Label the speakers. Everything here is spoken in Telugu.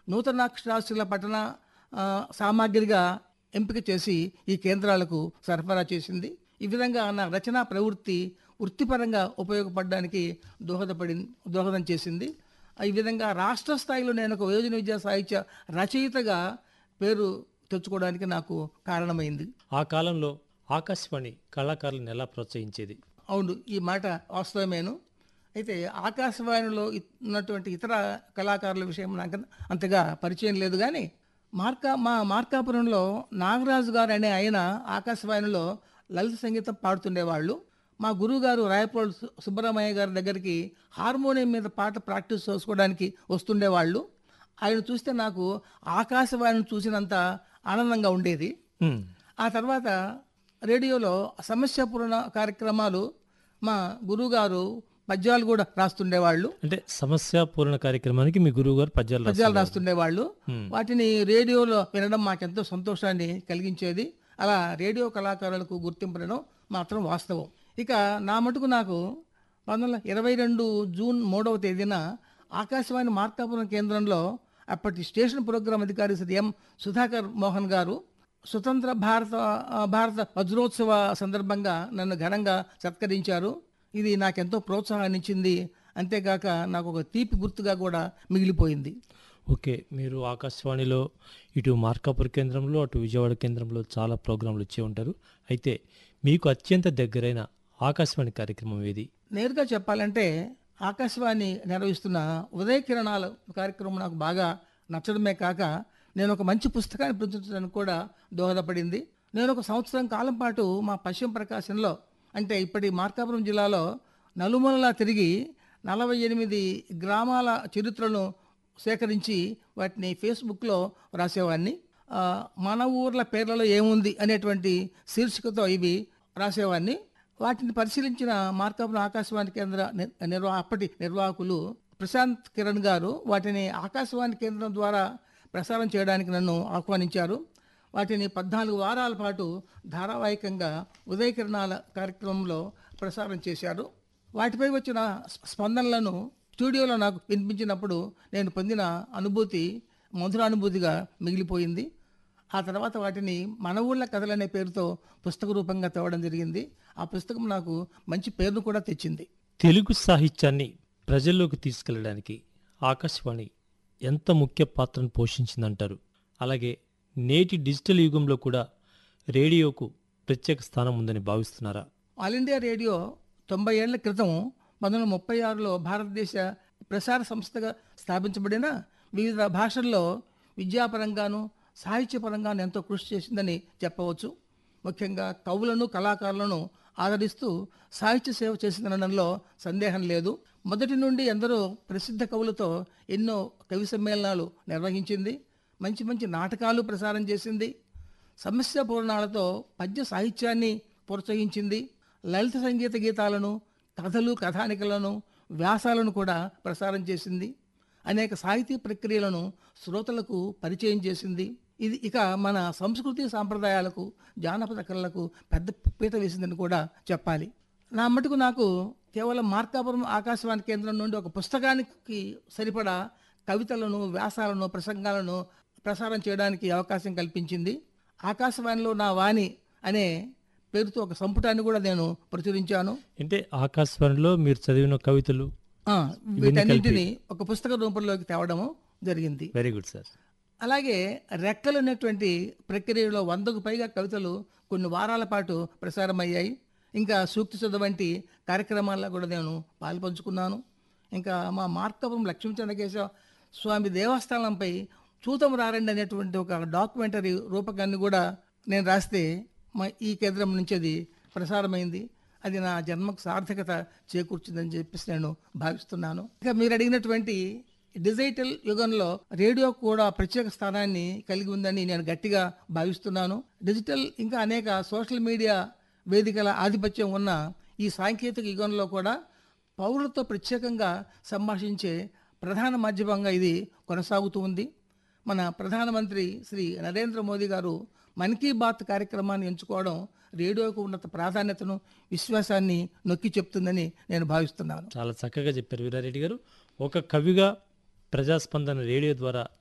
Speaker 1: నూతనాక్షరాస్యుల పఠన ఆ, సామాగ్రిగా ఎంపిక చేసి ఈ కేంద్రాలకు సరఫరా చేసింది ఈ విధంగా నా రచనా ప్రవృత్తి వృత్తిపరంగా ఉపయోగపడడానికి దోహదపడి దోహదం చేసింది ఈ విధంగా రాష్ట్ర స్థాయిలో నేను ఒక యోజన విద్యా సాహిత్య రచయితగా పేరు తెచ్చుకోవడానికి నాకు కారణమైంది
Speaker 2: ఆ కాలంలో ఆకాశవాణి కళాకారులను ఎలా ప్రోత్సహించేది
Speaker 1: అవును ఈ మాట వాస్తవమేను అయితే ఆకాశవాణిలో ఇ- ఉన్నటువంటి ఇతర కళాకారుల విషయం నాకు అంతగా పరిచయం లేదు కానీ మార్కా మా మార్కాపురంలో నాగరాజు గారు అనే ఆయన ఆకాశవాణిలో లలిత సంగీతం పాడుతుండేవాళ్ళు మా గురువు గారు రాయపోల్ సు- సుబ్బరామయ్య గారి దగ్గరికి హార్మోనియం మీద పాట ప్రాక్టీస్ చేసుకోవడానికి వస్తుండేవాళ్ళు ఆయన చూస్తే నాకు ఆకాశవాణిని చూసినంత ఆనందంగా ఉండేది
Speaker 2: ఉమ్,
Speaker 1: ఆ తర్వాత రేడియోలో సమస్యపూర్ణ కార్యక్రమాలు మా గురువుగారు పద్యాలు కూడా రాస్తుండేవాళ్ళు
Speaker 2: అంటే సమస్య పూరణ కార్యక్రమానికి మీ గురువు గారు పద్యాలు రాశారు.
Speaker 1: పద్యాలు రాస్తుండేవాళ్ళు వాటిని రేడియోలో వినడం మాకెంతో సంతోషాన్ని కలిగించేది అలా రేడియో కళాకారులకు గుర్తింపడం మాత్రం వాస్తవం ఇక నా మటుకు నాకు పంతొమ్మిది వందల ఇరవై రెండు జూన్ మూడవ తేదీన ఆకాశవాణి మార్కాపురం కేంద్రంలో అప్పటి స్టేషన్ ప్రోగ్రాం అధికారి శ్రీ ఎం సుధాకర్ మోహన్ గారు స్వతంత్ర భారత ఆ, భారత వజ్రోత్సవ సందర్భంగా నన్ను ఘనంగా సత్కరించారు ఇది నాకెంతో ప్రోత్సాహాన్ని ఇచ్చింది అంతేకాక నాకు ఒక తీపి గుర్తుగా కూడా మిగిలిపోయింది
Speaker 2: ఓకే మీరు ఆకాశవాణిలో ఇటు మార్కాపూర్ కేంద్రంలో అటు విజయవాడ కేంద్రంలో చాలా ప్రోగ్రాంలు ఇచ్చే ఉంటారు అయితే మీకు అత్యంత దగ్గరైన ఆకాశవాణి కార్యక్రమం ఏది
Speaker 1: నేరుగా చెప్పాలంటే ఆకాశవాణి నిర్వహిస్తున్న ఉదయ కిరణాల కార్యక్రమం నాకు బాగా నచ్చడమే కాక నేను ఒక మంచి పుస్తకాన్ని ప్రచురించడానికి కూడా దోహదపడింది నేను ఒక సంవత్సరం కాలం పాటు మా పశ్చిమ ప్రకాశంలో అంటే ఇప్పటి మార్కాపురం జిల్లాలో నలుమూలలా తిరిగి నలభై ఎనిమిది గ్రామాల చరిత్రను సేకరించి వాటిని ఫేస్బుక్లో రాసేవాడిని ఆ, మన ఊర్ల పేర్లలో ఏముంది అనేటువంటి శీర్షికతో ఇవి రాసేవాడిని వాటిని పరిశీలించిన మార్కాపురం ఆకాశవాణి కేంద్ర నిర్- నిర్వా అప్పటి నిర్వాహకులు ప్రశాంత్ కిరణ్ గారు వాటిని ఆకాశవాణి కేంద్రం ద్వారా ప్రసారం చేయడానికి నన్ను ఆహ్వానించారు వాటిని పద్నాలుగు వారాల పాటు ధారావాహికంగా ఉదయ కిరణాల కార్యక్రమంలో ప్రసారం చేశారు వాటిపై వచ్చిన స్ప- స్పందనలను స్టూడియోలో నాకు వినిపించినప్పుడు నేను పొందిన అనుభూతి మధురానుభూతిగా మిగిలిపోయింది ఆ తర్వాత వాటిని మన ఊళ్ళ కథలనే పేరుతో పుస్తక రూపంగా తేవడం జరిగింది ఆ పుస్తకం నాకు మంచి పేరును కూడా తెచ్చింది
Speaker 2: తెలుగు సాహిత్యాన్ని ప్రజల్లోకి తీసుకెళ్ళడానికి ఆకాశవాణి ఎంత ముఖ్య పాత్రను పోషించిందంటారు అలాగే నేటి డిజిటల్ యుగంలో కూడా రేడియోకు ప్రత్యేక స్థానం ఉందని భావిస్తున్నారా
Speaker 1: ఆల్ ఇండియా రేడియో తొంభై ఏళ్ల క్రితం పంతొమ్మిది వందల ముప్పై ఆరులో భారతదేశ ప్రసార సంస్థగా స్థాపించబడిన వివిధ భాషల్లో విద్యాపరంగాను సాహిత్యపరంగాను ఎంతో కృషి చేసిందని చెప్పవచ్చు ముఖ్యంగా కవులను కళాకారులను ఆదరిస్తూ సాహిత్య సేవ చేసిందనడంలో సందేహం లేదు మొదటి నుండి ఎందరో ప్రసిద్ధ కవులతో ఎన్నో కవి సమ్మేళనాలు నిర్వహించింది మంచి మంచి నాటకాలు ప్రసారం చేసింది సమస్య పూర్ణాలతో పద్య సాహిత్యాన్ని ప్రోత్సహించింది లలిత సంగీత గీతాలను కథలు కథానికలను వ్యాసాలను కూడా ప్రసారం చేసింది అనేక సాహితీ ప్రక్రియలను శ్రోతలకు పరిచయం చేసింది ఇది ఇక మన సంస్కృతి సాంప్రదాయాలకు జానపద కళలకు పెద్ద పీట వేసిందని కూడా చెప్పాలి నా మటుకు నాకు కేవలం మార్కాపురం ఆకాశవాణి కేంద్రం నుండి ఒక పుస్తకానికి సరిపడా కవితలను వ్యాసాలను ప్రసంగాలను ప్రసారం చేయడానికి అవకాశం కల్పించింది ఆకాశవాణిలో నా వాణి అనే పేరుతో ఒక సంపుటాన్ని కూడా నేను ప్రచురించాను
Speaker 2: అంటే ఆకాశవాణిలో మీరు చదివిన కవితలు
Speaker 1: ఆ, వీటన్నింటిని ఒక పుస్తక రూపంలోకి తేవడము జరిగింది
Speaker 2: వెరీ గుడ్ సార్
Speaker 1: అలాగే రెక్కలు అనేటువంటి ప్రక్రియలో వందకు పైగా కవితలు కొన్ని వారాల పాటు ప్రసారమయ్యాయి ఇంకా సూక్తి చదువు వంటి కార్యక్రమాల్లో కూడా నేను పాల్పంచుకున్నాను ఇంకా మా మార్కపురం లక్ష్మీచంద్రకేశవ స్వామి దేవస్థానంపై చూతం రారండి అనేటువంటి ఒక డాక్యుమెంటరీ రూపకాన్ని కూడా నేను రాస్తే మా ఈ కేంద్రం నుంచి అది ప్రసారమైంది అది నా జన్మకు సార్థకత చేకూర్చిందని చెప్పేసి నేను భావిస్తున్నాను ఇక మీరు అడిగినటువంటి డిజిటల్ యుగంలో రేడియో కూడా ప్రత్యేక స్థానాన్ని కలిగి ఉందని నేను గట్టిగా భావిస్తున్నాను డిజిటల్ ఇంకా అనేక సోషల్ మీడియా వేదికల ఆధిపత్యం ఉన్న ఈ సాంకేతిక యుగంలో కూడా పౌరులతో ప్రత్యేకంగా సంభాషించే ప్రధాన మాధ్యమంగా ఇది కొనసాగుతూ ఉంది మన ప్రధానమంత్రి శ్రీ నరేంద్ర మోదీ గారు మన్ కీ బాత్ కార్యక్రమాన్ని ఎంచుకోవడం రేడియోకు ఉన్నత ప్రాధాన్యతను విశ్వాసాన్ని నొక్కి చెప్తుందని నేను భావిస్తున్నాను
Speaker 2: చాలా చక్కగా చెప్పారు వీరారెడ్డి గారు ఒక కవిగా ప్రజాస్పందన రేడియో ద్వారా